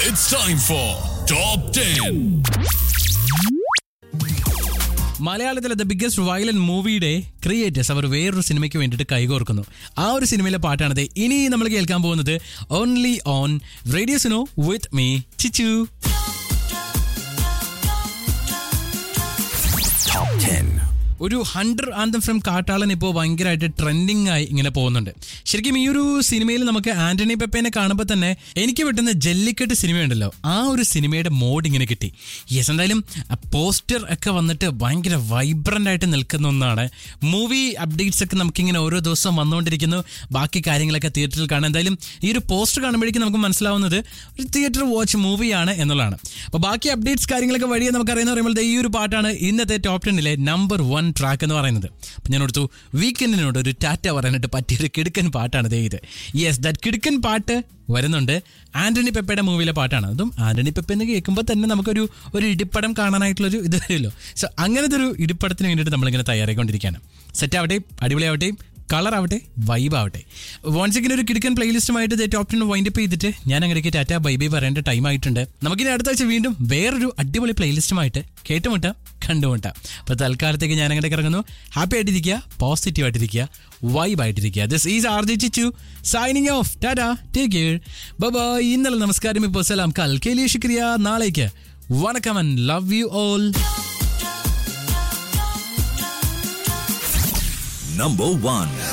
It's time for Top 10. മലയാളത്തിലെ the biggest violent മൂവിയുടെ creators അവർ വേറൊരു സിനിമയ്ക്ക് വേണ്ടിയിട്ട് കൈകോർക്കുന്നു ആ ഒരു സിനിമയിലെ പാട്ടാണത് ഇനി നമ്മൾ കേൾക്കാൻ പോകുന്നത് ഓൺലി ഓൺ റേഡിയോസിനോ വിത്ത് മീ ചിച്ചു Top 10. ഒരു ഹൺഡ്രഡ് ആന്തം ഫ്രം കാട്ടാളൻ ഇപ്പോൾ ഭയങ്കരമായിട്ട് ട്രെൻഡിങ് ആയി ഇങ്ങനെ പോകുന്നുണ്ട് ശരിക്കും ഈ ഒരു സിനിമയിൽ നമുക്ക് ആന്റണി പെപ്പേനെ കാണുമ്പോൾ തന്നെ എനിക്ക് പറ്റുന്ന ജല്ലിക്കെട്ട് സിനിമയുണ്ടല്ലോ ആ ഒരു സിനിമയുടെ മോഡ് ഇങ്ങനെ കിട്ടി യെസ് എന്തായാലും പോസ്റ്റർ ഒക്കെ വന്നിട്ട് ഭയങ്കര വൈബ്രൻ്റ് ആയിട്ട് നിൽക്കുന്ന ഒന്നാണ് മൂവി അപ്ഡേറ്റ്സ് ഒക്കെ നമുക്കിങ്ങനെ ഓരോ ദിവസം വന്നുകൊണ്ടിരിക്കുന്നു ബാക്കി കാര്യങ്ങളൊക്കെ തിയേറ്ററിൽ കാണാം എന്തായാലും ഈ ഒരു പോസ്റ്റർ കാണുമ്പോഴേക്കും നമുക്ക് മനസ്സിലാവുന്നത് ഒരു തിയേറ്റർ വാച്ച് മൂവിയാണ് എന്നുള്ളതാണ് അപ്പോൾ ബാക്കി അപ്ഡേറ്റ്സ് കാര്യങ്ങളൊക്കെ വഴിയെ നമുക്കറിയുന്ന പറയുമ്പോൾ ദേ ഈ ഒരു പാട്ടാണ് ഇന്നത്തെ ടോപ്പ് ടെന്നിലെ നമ്പർ വൺ ട്രാക്ക് എന്ന് പറയുന്നത് അപ്പം ഞാൻ എടുത്തു വീക്കെൻഡിനോട് ഒരു ടാറ്റ പറയാനായിട്ട് പറ്റിയൊരു കിടുക്കൻ പാട്ടാണ് ദേ ഇത് യെസ് ദാറ്റ് കിടുക്കൻ പാട്ട് വരുന്നുണ്ട് ആന്റണി പെപ്പയുടെ മൂവിയിലെ പാട്ടാണ് അതും ആന്റണി പെപ്പ എന്ന് കേൾക്കുമ്പോൾ തന്നെ നമുക്കൊരു ഒരു ഇടിപ്പടം കാണാനായിട്ടുള്ളൊരു ഇത് വരുമല്ലോ സോ അങ്ങനത്തെ ഒരു ഇടിപ്പടത്തിന് വേണ്ടിയിട്ട് നമ്മളിങ്ങനെ തയ്യാറായിക്കൊണ്ടിരിക്കുകയാണ് സെറ്റ് ആവട്ടെ അടിപൊളിയാവട്ടെ കളർ ആവട്ടെ വൈബ് ആവട്ടെ വൺസ് ഇങ്ങനെ ഒരു കിടക്കൻ പ്ലേലിസ്റ്റുമായിട്ട് ദേ ടോപ്പ് ടെൻ വൈൻഡ് അപ്പ് ചെയ്തിട്ട് ഞാൻ അങ്ങനെയൊക്കെ ടാറ്റ ബൈ ബൈ പറയേണ്ട ടൈം ആയിട്ടുണ്ട് നമുക്കിനി അടുത്ത ആഴ്ച വീണ്ടും വേറൊരു അടിപൊളി പ്ലേലിസ്റ്റുമായിട്ട് കേട്ടുമുട്ടാം കണ്ടുമുട്ടാം അപ്പോൾ തൽക്കാലത്തേക്ക് ഞാൻ അങ്ങോട്ടേക്ക് ഇറങ്ങുന്നു ഹാപ്പി ആയിട്ടിരിക്കുക പോസിറ്റീവ് ആയിട്ടിരിക്കുക വൈബ് ആയിട്ടിരിക്കുക this is R G Chichu signing off tata take care bye ഇന്നലെ നമസ്കാരം ഇപ്പോൾ സലാം കൽ കേലിയ ശുക്രിയ നാളേക്ക് വണക്കം and love you all Number 1.